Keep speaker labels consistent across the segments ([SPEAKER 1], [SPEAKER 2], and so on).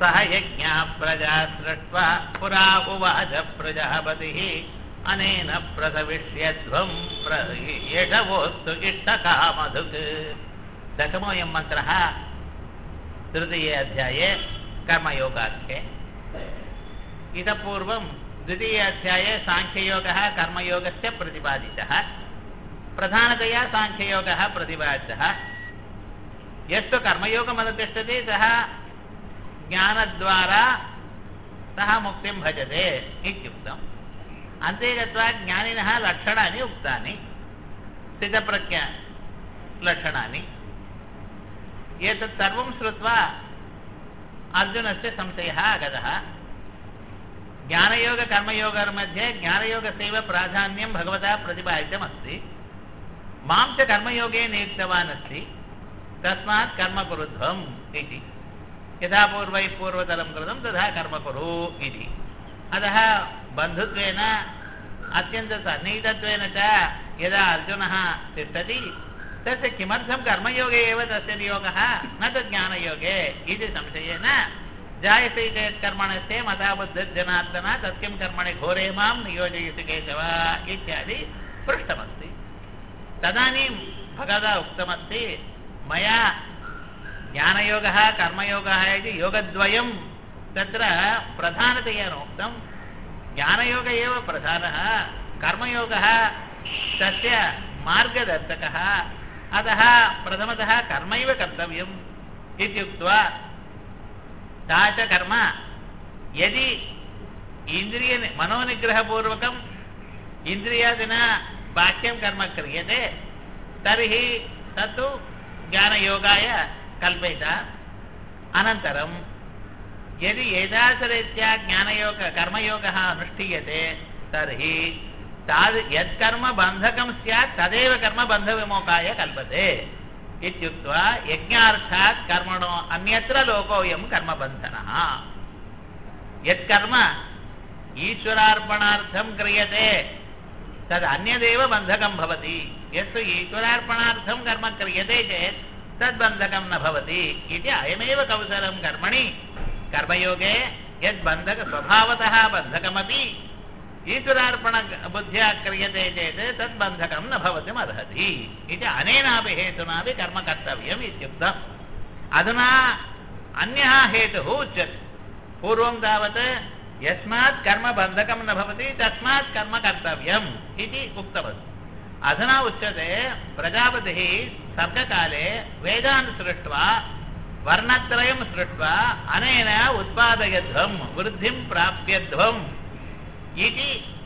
[SPEAKER 1] सह यज्ञा प्रजा सृष्ट्वा पुरा उवाच प्रजापतिः अनेन प्रसविष्यध्वम् प्र यशवोऽस्तु इष्टकामधुक् दशमोऽयं मन्त्रः तृतीये अध्याये कर्मयोगाख्ये इतः पूर्वं द्वितीये अध्याये साङ्ख्ययोगः कर्मयोगस्य प्रतिपादितः प्रधानतया साङ्ख्ययोगः प्रतिपादितः यस्तु कर्मयोगमनुतिष्ठति सः ज्ञानद्वारा सः मुक्तिं भजते इत्युक्तम् अन्ते गत्वा ज्ञानिनः लक्षणानि उक्तानि स्थितप्रज्ञलक्षणानि एतत् सर्वं श्रुत्वा अर्जुनस्य संशयः आगतः ज्ञानयोगकर्मयोगमध्ये ज्ञानयोगस्यैव प्राधान्यं भगवता प्रतिपादितमस्ति मां च कर्मयोगे नियुक्तवान् अस्ति तस्मात् कर्म कुरुध्वम् इति यथा पूर्वैः पूर्वतरं कृतं तथा कर्म कुरु इति अतः बन्धुत्वेन अत्यन्तसन्निहितत्वेन च यदा अर्जुनः तिष्ठति तस्य किमर्थं कर्मयोगे एव तस्य नियोगः न तु ज्ञानयोगे इति संशयेन जायते चेत् कर्मणस्ते मता बुद्धिर्जनार्दन तत्किं कर्मणि घोरे मां नियोजयसि केशव इत्यादि पृष्टमस्ति तदानीं भगवता उक्तमस्ति मया ज्ञानयोगः कर्मयोगः इति योगद्वयं तत्र प्रधानतया उक्तं ज्ञानयोग एव प्रधानः कर्मयोगः तस्य मार्गदर्शकः अतः प्रथमतः कर्मैव कर्तव्यम् इत्युक्त्वा सा च कर्म यदि इन्द्रिय मनोनिग्रहपूर्वकम् इन्द्रियादिना बाह्यं कर्म क्रियते तर्हि तत्तु ज्ञानयोगाय कल्पयित अनन्तरं यदि एतादृशरीत्या ज्ञानयोग कर्मयोगः अनुष्ठीयते तर्हि ताद् यत्कर्म बन्धकं स्यात् तदेव कर्म बन्धविमोकाय कल्पते इत्युक्त्वा यज्ञार्थात् कर्मणो अन्यत्र लोकोऽयं कर्मबन्धनः यत्कर्म ईश्वरार्पणार्थं क्रियते तद् अन्यदेव बन्धकं भवति यस्तु ईश्वरार्पणार्थं कर्म क्रियते चेत् तद्बन्धकं न भवति इति अयमेव कौशलं कर्मणि कर्मयोगे यद्बन्धक स्वभावतः बन्धकमपि ईश्वरार्पणबुद्ध्या क्रियते चेत् तद्बन्धकं न भवितुमर्हति इति अनेनापि हेतुनापि कर्म कर्तव्यम् इत्युक्तम् अधुना अन्यः हेतुः उच्यते पूर्वं तावत् यस्मात् कर्म बन्धकं न भवति तस्मात् कर्म कर्तव्यम् इति उक्तवती अधुना उच्यते प्रजापतिः सर्गकाले वेदान् सृष्ट्वा वर्णत्रयं सृष्ट्वा अनेन उत्पादयध्वं वृद्धिं प्राप्यध्वम् इति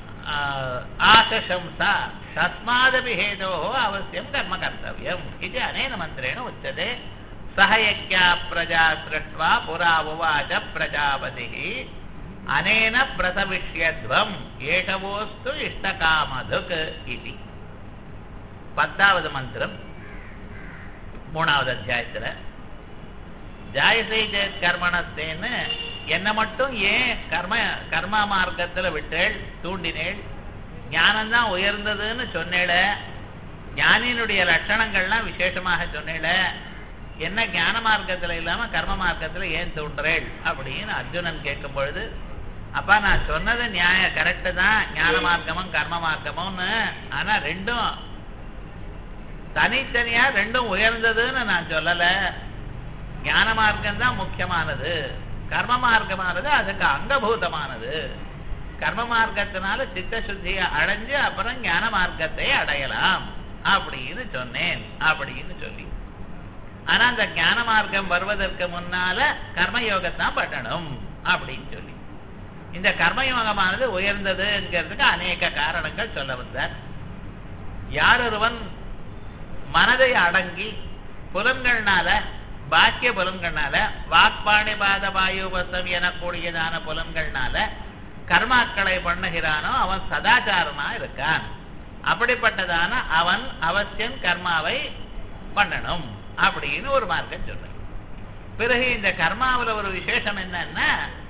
[SPEAKER 1] आशशंस तस्मादपि हेतोः अवश्यं कर्म कर्तव्यम् इति अनेन मन्त्रेण उच्यते सह यज्ञा प्रजा सृष्ट्वा पुरा उवाच प्रजापतिः अनेन प्रसविष्यध्वम् एषवोऽस्तु इष्टकामधुक् इति பத்தாவது மந்திரம் மூணாவது அத்தியாயத்தில் ஜாயசை ஜெயத் கர்மணத்தேன்னு என்னை மட்டும் ஏன் கர்ம கர்மா மார்க்கத்தில் விட்டேள் தூண்டினேள் ஞானம்தான் உயர்ந்ததுன்னு சொன்னேள ஞானியினுடைய லட்சணங்கள்லாம் விசேஷமாக சொன்னேள என்ன ஞான மார்க்கத்தில் இல்லாமல் கர்ம மார்க்கத்தில் ஏன் தூண்டுறேள் அப்படின்னு அர்ஜுனன் கேட்கும் பொழுது அப்பா நான் சொன்னது நியாய கரெக்டு தான் ஞான மார்க்கமும் கர்ம மார்க்கமும்னு ஆனால் ரெண்டும் தனித்தனியா ரெண்டும் உயர்ந்ததுன்னு நான் சொல்லல ஞான மார்க்கம் தான் முக்கியமானது கர்ம மார்க்கமானது அதுக்கு அங்கபூதமானது கர்ம மார்க்கத்தினால சித்த சுத்தியை அடைஞ்சு அப்புறம் ஞான மார்க்கத்தை அடையலாம் அப்படின்னு சொன்னேன் அப்படின்னு சொல்லி ஆனா அந்த ஞான மார்க்கம் வருவதற்கு முன்னால கர்மயோகத்தான் பண்ணணும் அப்படின்னு சொல்லி இந்த கர்மயோகமானது உயர்ந்ததுங்கிறதுக்கு அநேக காரணங்கள் சொல்ல வந்தார் யாரொருவன் மனதை அடங்கி புலன்கள்னால பாக்கிய புலன்கள்னால வாக்பாணி பாத வாயுபசம் எனக்கூடியதான புலன்கள்னால கர்மாக்களை பண்ணுகிறானோ அவன் சதாச்சாரமா இருக்கான் அப்படிப்பட்டதான அவன் அவசியம் கர்மாவை பண்ணணும் அப்படின்னு ஒரு மார்க்கம் சொல்றேன் பிறகு இந்த கர்மாவில் ஒரு விசேஷம் என்னன்னா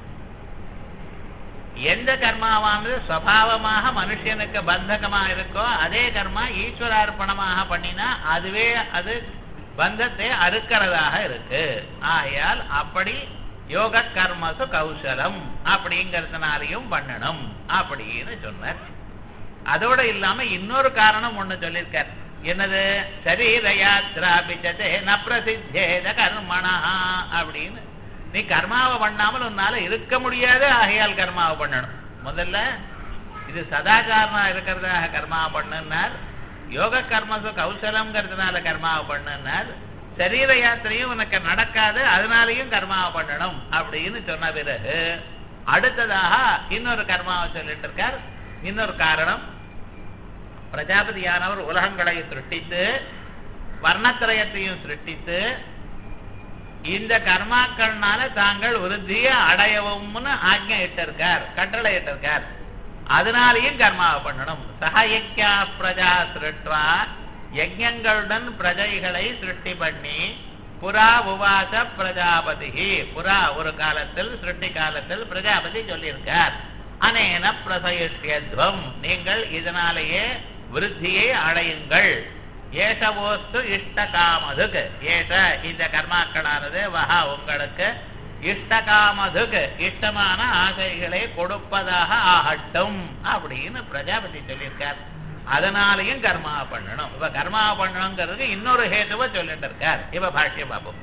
[SPEAKER 1] எந்த கர்மாவானது சுவாவமாக மனுஷனுக்கு பந்தகமா இருக்கோ அதே கர்மா ஈஸ்வரார்ப்பணமாக பண்ணினா அதுவே அது பந்தத்தை அறுக்கிறதாக இருக்கு ஆகையால் அப்படி யோக கர்மசு கௌசலம் அப்படிங்கறதுனாலையும் பண்ணணும் அப்படின்னு சொன்னார் அதோட இல்லாம இன்னொரு காரணம் ஒண்ணு சொல்லியிருக்கார் என்னது சரீர யாத்ரா பிச்சதே ந பிரசித்தேத கர்மணா அப்படின்னு நீ கர்மாவை பண்ணாமல் உன்னால இருக்க முடியாது ஆகையால் கர்மாவை பண்ணணும் முதல்ல இது சதாச்சாரமா இருக்கிறதாக கர்மாவை பண்ணுனார் யோக கர்மசு கௌசலம்ங்கிறதுனால கர்மாவை பண்ணுனார் சரீர யாத்திரையும் உனக்கு நடக்காது அதனாலையும் கர்மாவை பண்ணணும் அப்படின்னு சொன்ன பிறகு அடுத்ததாக இன்னொரு கர்மாவை சொல்லிட்டு இருக்கார் இன்னொரு காரணம் பிரஜாபதியானவர் உலகங்களை சிருஷ்டித்து வர்ணத்திரயத்தையும் சிருஷ்டித்து இந்த கர்மாக்கள்னால தாங்கள் விருத்தியை அடையவும்னு ஆக்ஞை இட்டிருக்கார் கட்டளை இட்டிருக்கார் அதனாலையும் கர்மாவை பண்ணணும் சகயக்கியா பிரஜா சிருஷ்டுவா யஜ்யங்களுடன் பிரஜைகளை சிருஷ்டி பண்ணி புறா உவாச பிரஜாபதி புறா ஒரு காலத்தில் சிருஷ்டி காலத்தில் பிரஜாபதி சொல்லியிருக்கார் அனேன பிரசயிஷ்யத்வம் நீங்கள் இதனாலேயே விருத்தியை அடையுங்கள் ஏஷவோஸ்து இஷ்ட காமதுக்கு ஏஷ இந்த கர்மாக்களானது வஹா உங்களுக்கு இஷ்டகாமதுக்கு இஷ்டமான ஆசைகளை கொடுப்பதாக ஆகட்டும் அப்படின்னு பிரஜாபதி சொல்லியிருக்கார் அதனாலையும் கர்மா பண்ணணும் இப்ப கர்மா பண்ணணுங்கிறதுக்கு இன்னொரு ஹேதுவை சொல்லிட்டு இருக்கார் இவ பாஷ்ய பாபம்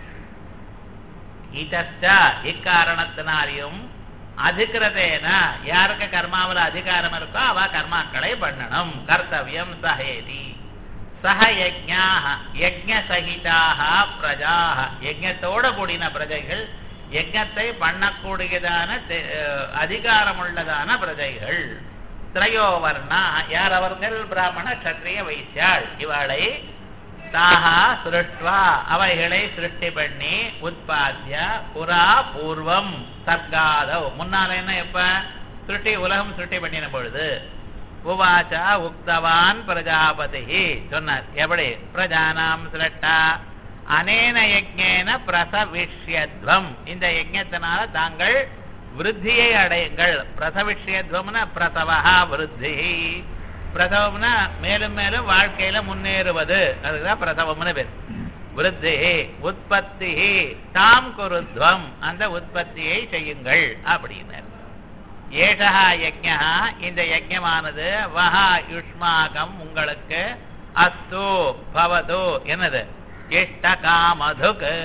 [SPEAKER 1] இதஸ்ட இக்காரணத்தினாலையும் அதிகிரதேன யாருக்கு கர்மாவில் அதிகாரம் இருக்கோ அவ கர்மாக்களை பண்ணணும் கர்த்தவியம் சஹேதி சக யஜ்ஞாக யஜ்ஞ சகிதாக பிரஜாக யஜ்ஞத்தோட கூடின பிரஜைகள் யஜ்ஞத்தை பண்ணக்கூடியதான தெ- அஹ் அதிகாரமுள்ளதான பிரஜைகள் திரையோவர்ணா யார் அவர்கள் பிராமண கத்திரிய வைசியாள் இவளை தாகா சிருஷ்டுவா அவைகளை சிருஷ்டி பண்ணி உற்பத்திய புறா பூர்வம் சர்க்காதவ் முன்னால என்ன எப்ப சிருஷ்டி உலகம் சிருஷ்டி பண்ணின பொழுது உவாச்சா உக்தவான் பிரஜாபதி சொன்னார் எப்படி பிரஜானாம் சிரட்டா அனேன யஜ்ஞேன பிரசவிஷ்யத்வம் இந்த யஜ்ஞத்தினால தாங்கள் விருத்தியை அடையுங்கள் பிரசவிஷ்யத்வம்னா பிரசவா விருத்தி பிரசவம்னா மேலும் மேலும் வாழ்க்கையில முன்னேறுவது அதுதான் பிரசவம்னு பேர் விருத்தி உற்பத்தி தாம் குருத்வம் அந்த உற்பத்தியை செய்யுங்கள் அப்படின்னார் ஏஷா யஜ்ஞா இந்த யஜ்ஞமானது வஹா யுஷ்மாகம் உங்களுக்கு அஸ்து பவது என்னது இஷ்ட காமதுக்கு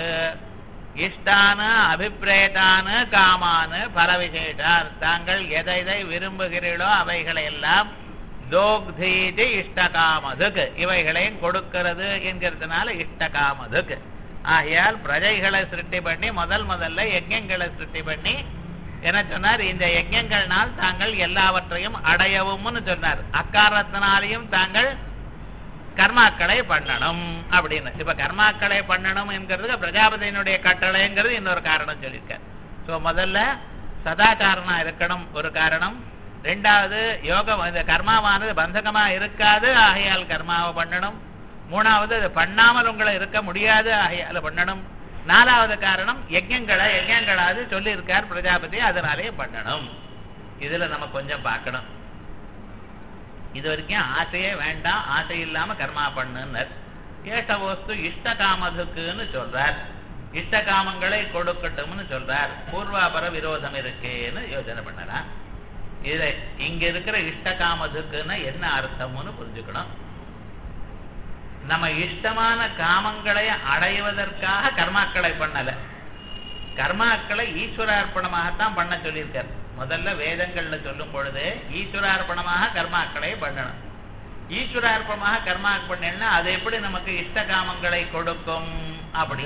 [SPEAKER 1] இஷ்டான அபிப்பிரேதான காமான பலவிசேஷார் தாங்கள் எதை எதை விரும்புகிறீர்களோ அவைகளை எல்லாம் தோக்தீதி இஷ்டகாமதுக்கு இவைகளையும் கொடுக்கிறது என்கிறதுனால இஷ்டகாமதுக்கு ஆகையால் பிரஜைகளை சிருஷ்டி பண்ணி முதல் முதல்ல யஜ்ஞங்களை சிருஷ்டி பண்ணி என்ன சொன்னார் இந்த யஜ்ஞங்கள்னால் தாங்கள் எல்லாவற்றையும் அடையவும்னு சொன்னார் அக்காரணத்தினாலையும் தாங்கள் கர்மாக்களை பண்ணணும் அப்படின்னு இப்ப கர்மாக்களை பண்ணணும் என்கிறதுக்கு பிரஜாபதியினுடைய கட்டளைங்கிறது இன்னொரு காரணம் சொல்லியிருக்கார் சோ முதல்ல சதாச்சாரனா இருக்கணும் ஒரு காரணம் ரெண்டாவது யோகம் இந்த கர்மாவானது பந்தகமா இருக்காது ஆகையால் கர்மாவை பண்ணணும் மூணாவது அது பண்ணாமல் உங்களை இருக்க முடியாது ஆகையால் பண்ணணும் நாலாவது காரணம் யஜ்யங்களை யஜ்யங்களாவது சொல்லியிருக்கார் பிரஜாபதி அதனாலே பண்ணணும் இதுல நம்ம கொஞ்சம் பார்க்கணும் இது வரைக்கும் ஆசையே வேண்டாம் ஆசை இல்லாம கர்மா பண்ணுனர் ஏட்ட வஸ்து இஷ்ட காமதுக்குன்னு சொல்றார் இஷ்ட காமங்களை கொடுக்கட்டும்னு சொல்றார் பூர்வாபர விரோதம் இருக்கேன்னு யோசனை பண்ணலாம் இதுல இங்க இருக்கிற இஷ்ட காமதுக்குன்னா என்ன அர்த்தம்னு புரிஞ்சுக்கணும் நம்ம இஷ்டமான காமங்களை அடைவதற்காக கர்மாக்களை பண்ணல கர்மாக்களை ஈஸ்வரார்ப்பணமாகத்தான் பண்ண சொல்லியிருக்கார் முதல்ல வேதங்கள்ல சொல்லும் பொழுது ஈஸ்வரார்ப்பணமாக கர்மாக்களை பண்ணணும் ஈஸ்வரார்ப்பணமாக கர்மா பண்ணா அது எப்படி நமக்கு இஷ்ட காமங்களை கொடுக்கும் அப்படி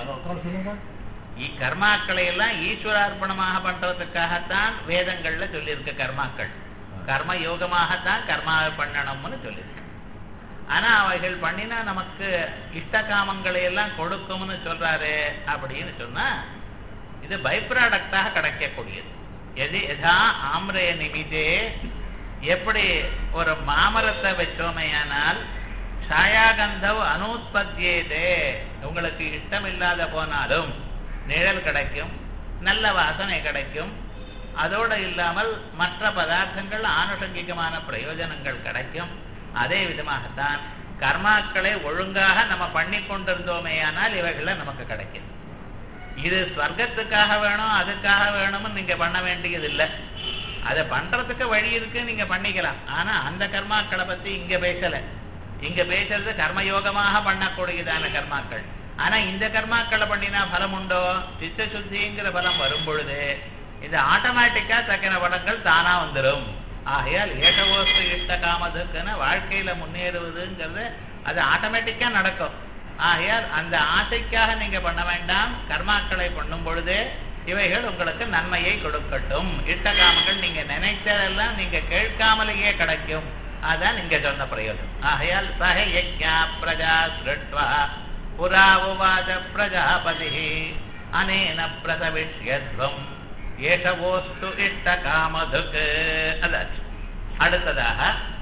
[SPEAKER 1] இ- கர்மாக்களை எல்லாம் ஈஸ்வரார்ப்பணமாக பண்றதுக்காகத்தான் வேதங்கள்ல சொல்லியிருக்கு கர்மாக்கள் கர்ம யோகமாகத்தான் கர்மாவை பண்ணணும்னு சொல்லியிருக்கு ஆனா அவைகள் பண்ணினா நமக்கு இஷ்ட காமங்களை எல்லாம் கொடுக்கும்னு சொல்றாரு அப்படின்னு சொன்னா இது பை ப்ராடக்டாக கிடைக்கக்கூடியது எது எதா ஆம்ரே நிமிதே எப்படி ஒரு மாமரத்தை வச்சோமையானால் சாயாகந்தவ் அனுத்பத்தியதே உங்களுக்கு இஷ்டம் இல்லாத போனாலும் நிழல் கிடைக்கும் நல்ல வாசனை கிடைக்கும் அதோடு இல்லாமல் மற்ற பதார்த்தங்கள் ஆனுஷங்கிகமான பிரயோஜனங்கள் கிடைக்கும் அதே விதமாகத்தான் கர்மாக்களை ஒழுங்காக நம்ம பண்ணி கொண்டிருந்தோமேயானால் இவைகளை நமக்கு கிடைக்கும் இது ஸ்வர்க்கத்துக்காக வேணும் அதுக்காக வேணும்னு நீங்க பண்ண வேண்டியது இல்லை அதை பண்றதுக்கு வழி இருக்கு நீங்க பண்ணிக்கலாம் ஆனா அந்த கர்மாக்களை பத்தி இங்க பேசல இங்க பேசுறது கர்மயோகமாக பண்ணக்கூடியதான கர்மாக்கள் ஆனா இந்த கர்மாக்களை பண்ணினா பலம் உண்டோ சித்த சுத்திங்கிற பலம் வரும் பொழுது இது ஆட்டோமேட்டிக்கா தக்கின பலங்கள் தானா வந்துடும் ஆகையால் ஏகவோஸ்து இஷ்ட காமதுக்குன்னு வாழ்க்கையில முன்னேறுவதுங்கிறது அது ஆட்டோமேட்டிக்கா நடக்கும் ஆகையால் அந்த ஆசைக்காக நீங்க பண்ண வேண்டாம் கர்மாக்களை பண்ணும் பொழுது இவைகள் உங்களுக்கு நன்மையை கொடுக்கட்டும் இஷ்ட காமங்கள் நீங்க நினைத்ததெல்லாம் நீங்க கேட்காமலேயே கிடைக்கும் அதான் நீங்க சொன்ன பிரயோஜனம் ஆகையால் சக யஜ்ஞா பிரஜா சிருட்வா புரா உவாத பிரஜாபதி அனேன பிரசவிஷ்யத்வம் ஏஷவோஸ்து இஷ்ட காமதுக்கு அதாச்சு அடுத்ததாக